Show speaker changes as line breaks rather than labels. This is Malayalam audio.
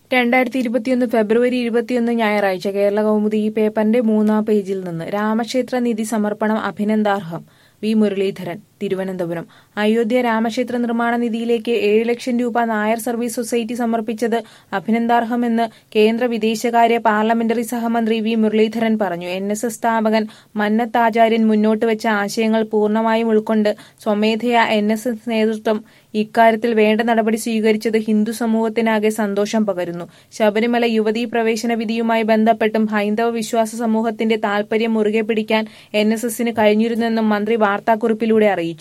രണ്ടായിരത്തി ഇരുപത്തിയൊന്ന് ഫെബ്രുവരി ഇരുപത്തിയൊന്ന് ഞായറാഴ്ച കേരള കൗമുദി ഈ പേപ്പറിന്റെ മൂന്നാം പേജിൽ നിന്ന് രാമക്ഷേത്ര നിധി സമർപ്പണം അഭിനന്ദാർഹം വി മുരളീധരൻ തിരുവനന്തപുരം അയോധ്യ രാമക്ഷേത്ര നിർമ്മാണ നിധിയിലേക്ക് ഏഴ് ലക്ഷം രൂപ നായർ സർവീസ് സൊസൈറ്റി സമർപ്പിച്ചത് അഭിനന്ദാർഹമെന്ന് കേന്ദ്ര വിദേശകാര്യ പാർലമെന്ററി സഹമന്ത്രി വി മുരളീധരൻ പറഞ്ഞു എൻ എസ് എസ് സ്ഥാപകൻ മന്നത്ത് ആചാര്യൻ മുന്നോട്ട് വെച്ച ആശയങ്ങൾ പൂർണ്ണമായും ഉൾക്കൊണ്ട് സ്വമേധയാ എൻ എസ് എസ് നേതൃത്വം ഇക്കാര്യത്തിൽ വേണ്ട നടപടി സ്വീകരിച്ചത് ഹിന്ദു സമൂഹത്തിനാകെ സന്തോഷം പകരുന്നു ശബരിമല യുവതീ പ്രവേശന വിധിയുമായി ബന്ധപ്പെട്ടും ഹൈന്ദവ വിശ്വാസ സമൂഹത്തിന്റെ താൽപര്യം മുറുകെ പിടിക്കാൻ എൻ എസ് എസിന് കഴിഞ്ഞിരുന്നെന്നും മന്ത്രി വാർത്താക്കുറിപ്പിലൂടെ അറിയിച്ചു